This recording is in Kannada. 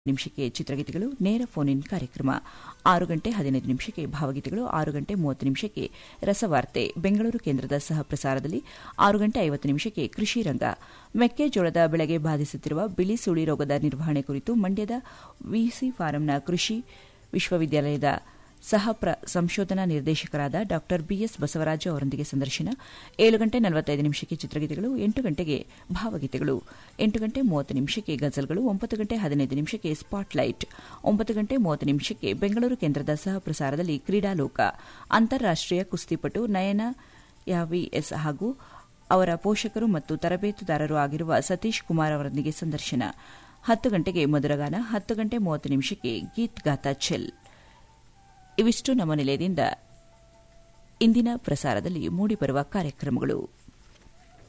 ನಿಮಿಷಕ್ಕೆ ಚಿತ್ರಗೀತೆಗಳು ನೇರ ಫೋನ್ ಇನ್ ಕಾರ್ಯಕ್ರಮ ಆರು ಗಂಟೆ ಹದಿನೈದು ನಿಮಿಷಕ್ಕೆ ಭಾವಗೀತೆಗಳು ಆರು ಗಂಟೆ ಮೂವತ್ತು ನಿಮಿಷಕ್ಕೆ ರಸವಾರ್ತೆ ಬೆಂಗಳೂರು ಕೇಂದ್ರದ ಸಹ ಪ್ರಸಾರದಲ್ಲಿ ಆರು ಗಂಟೆ ಐವತ್ತು ನಿಮಿಷಕ್ಕೆ ಕೃಷಿ ರಂಗ ಮೆಕ್ಕೆಜೋಳದ ಬೆಳೆಗೆ ಬಾಧಿಸುತ್ತಿರುವ ಬಿಳಿ ಸುಳಿ ರೋಗದ ನಿರ್ವಹಣೆ ಕುರಿತು ಮಂಡ್ಯದ ವಿಸಿ ಫಾರಂನ ಕೃಷಿ ವಿಶ್ವವಿದ್ಯಾಲಯದ ಸಹ ಸಂಶೋಧನಾ ನಿರ್ದೇಶಕರಾದ ಡಾ ಬಿಎಸ್ ಬಸವರಾಜ ಅವರೊಂದಿಗೆ ಸಂದರ್ಶನ ಏಳು ಗಂಟೆ ನಲವತ್ತೈದು ನಿಮಿಷಕ್ಕೆ ಚಿತ್ರಗೀತೆಗಳು ಎಂಟು ಗಂಟೆಗೆ ಭಾವಗೀತೆಗಳು ಎಂಟು ಗಂಟೆ ಮೂವತ್ತು ನಿಮಿಷಕ್ಕೆ ಗಜಲ್ಗಳು ಒಂಬತ್ತು ಗಂಟೆ ಹದಿನೈದು ನಿಮಿಷಕ್ಕೆ ಸ್ಪಾಟ್ಲೈಟ್ ಒಂಬತ್ತು ಗಂಟೆ ಮೂವತ್ತು ನಿಮಿಷಕ್ಕೆ ಬೆಂಗಳೂರು ಕೇಂದ್ರದ ಸಹ ಪ್ರಸಾರದಲ್ಲಿ ಕ್ರೀಡಾಲೋಕ ಅಂತಾರಾಷ್ಟೀಯ ಕುಸ್ತಿಪಟು ನಯನ ಯಾವಿಎಸ್ ಹಾಗೂ ಅವರ ಪೋಷಕರು ಮತ್ತು ತರಬೇತುದಾರರು ಆಗಿರುವ ಸತೀಶ್ ಕುಮಾರ್ ಅವರೊಂದಿಗೆ ಸಂದರ್ಶನ ಹತ್ತು ಗಂಟೆಗೆ ಮಧುರಗಾನ ಹತ್ತು ಗಂಟೆ ಮೂವತ್ತು ನಿಮಿಷಕ್ಕೆ ಗೀತ್ ಗಾತಾ ಚೆಲ್ ಇವಿಷ್ಟು ನಮ್ಮ ನಿಲಯದಿಂದ ಇಂದಿನ ಪ್ರಸಾರದಲ್ಲಿ ಮೂಡಿಬರುವ ಕಾರ್ಯಕ್ರಮಗಳು